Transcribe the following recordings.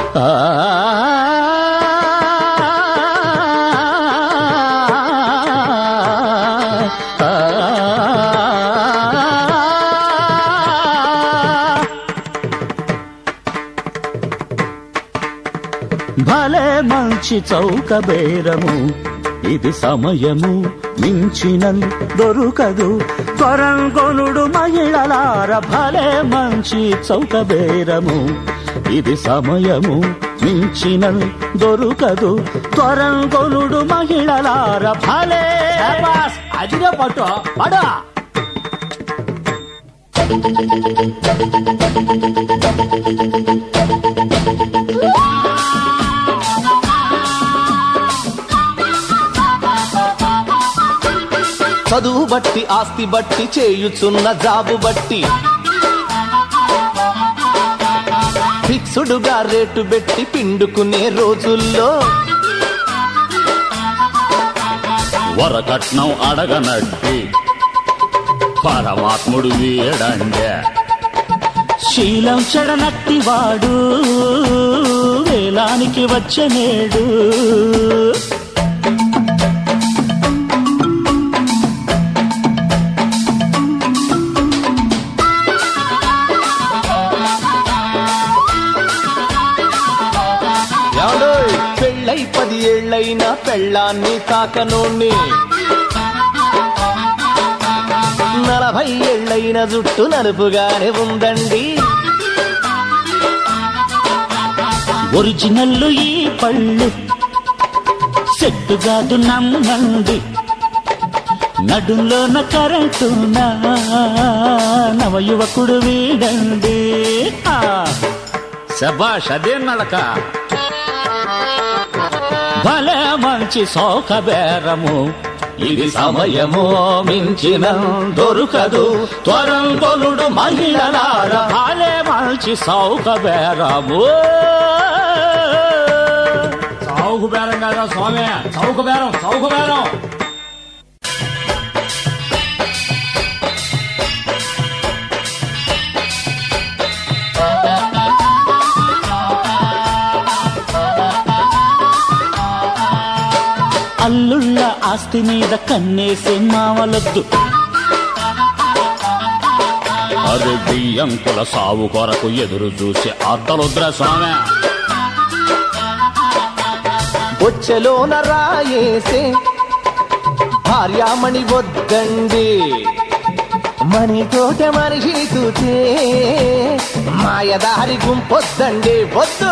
ఆ భలే మంచి చౌక బేరము ఇది సమయము మించిన దొరుకదు కొరంగొనుడు మహిళలార భలే మంచి చౌక బేరము ఇది సమయము మించిన దొరుకదు కొరంగొనుడు మహిళలార భలే అదిగా పట్టు పడు చదువు బట్టి ఆస్తి బట్టి చేయుచున్న జాబు బట్టి ఫిక్సుడుగా రేటు పెట్టి పిండుకునే రోజుల్లో వరకట్నం అడగనట్టి పరమాత్ముడు వీడండే శీలం చెడనట్టి వాడు వేలానికి వచ్చే నేడు ఎవడోయ్ పెళ్ళై పది ఏళ్ళైనా పెళ్ళాన్ని తాకనోణ్ణి నలభై ఏళ్ళైన జుట్టు నలుపుగానే ఉందండి ఒరిజినల్ ఈ పళ్ళు సెట్టు కాదు నమ్మండి నడుంలోన కరెంటునా నవ యువకుడు వీడండి ఆ, శబాష్ అదే నడక భలే మంచి సోక బేరము ఇది సమయము మించిన దొరకదు త్వరం తొలుడు మహిళలార భలే మంచి సౌక బేరము చౌకు బేరం కదా స్వామి చౌకు బేరం చౌకు బేరం అల్లుళ్ళ ఆస్తి మీద కన్నేసే మావలొద్దు అరే బియ్యంకుల సావు కొరకు ఎదురు చూసే అద్దలుద్ర స్వామి బొచ్చెలోన రాయేసే భార్యామణి వద్దండి మణితోట మనిషిని చూచే మాయదారి గుంపొద్దండి వద్దు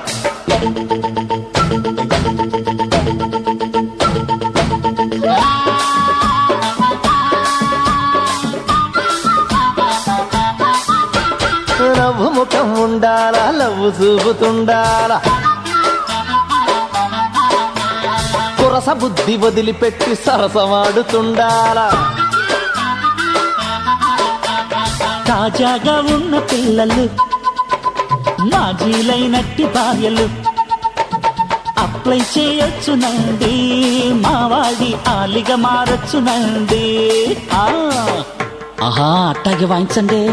నవ్వు ముఖం ఉండాలా లవ్వు చూపుతుండాలా కురస బుద్ధి వదిలిపెట్టి సరసమాడుతుండాలా తాజాగా ఉన్న పిల్లలు మాజీలైనట్టి భార్యలు అప్లై చేయొచ్చునండి మావాడి ఆలిగా మారొచ్చునండి ఆ, ఆహా అట్టాగే వాయించండి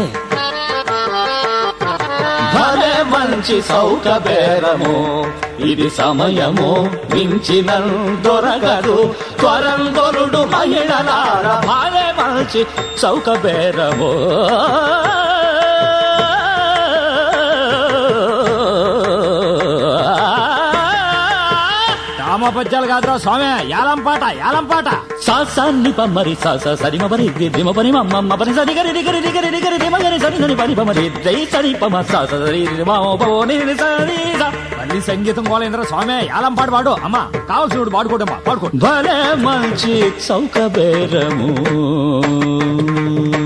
భలే మంచి సౌక బేరము ఇది సమయము మించిన దొరకదు త్వరం దొరుడు మహిళలార భలే మంచి సౌక బేరము రామపద్యాలు కాదురా స్వామి యాలం పాట యాలం పాట సాసాన్ని పమ్మరి సాస సరిమ పరి దిమ పరి మమ్మ పరి సరి గరి డిగరి డిగరి డిగరి దిమ గరి సరి సరి పరి పమరి దై సరి పమ సాస సరి రిమ పో ని ని సరి స. మళ్ళీ సంగీతం గోలేంద్ర స్వామి యాలం పాట పాడు అమ్మా కావాల్సిన పాడుకోటమ్మా పాడుకో భలే మంచి చౌక బేరము